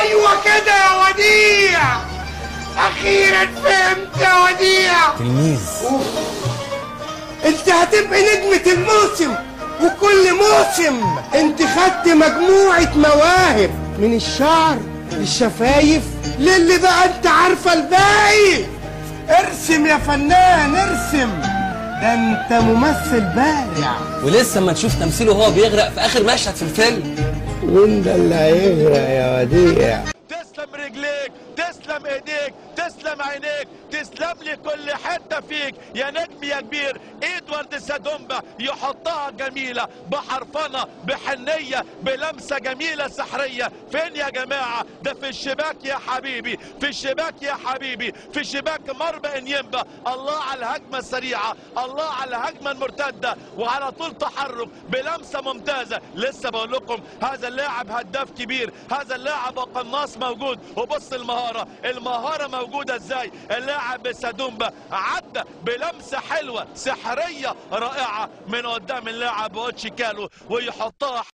ايوه كده يا وديع اخيرا فهمت يا وديع تلميذ انت هتبقى نجمة الموسم وكل موسم انت خدت مجموعة مواهب من الشعر للشفايف للي بقى انت عارفة الباقي ارسم يا فنان ارسم ده انت ممثل بارع ولسه ما نشوف تمثيله وهو بيغرق في اخر مشهد في الفيلم وانت اللي هيغرق يا وديع تسلم رجليك تسلم ايديك تسلم عينيك تسلم لي كل حته فيك يا نجم يا كبير ادوارد سادومبا يحطها جميله بحرفنه بحنيه بلمسه جميله سحريه فين يا جماعه ده في الشباك يا حبيبي في الشباك يا حبيبي في شباك مرمى انيمبا الله على الهجمه السريعه الله على الهجمه المرتده وعلى طول تحرك بلمسه ممتازه لسه بقول لكم هذا اللاعب هداف كبير هذا اللاعب وقناص موجود وبص المهاره المهاره موجوده ازاي اللاعب سادومبا عدى بلمسه حلوه سحريه رائعه من قدام اللاعب اوتشيكالو ويحطها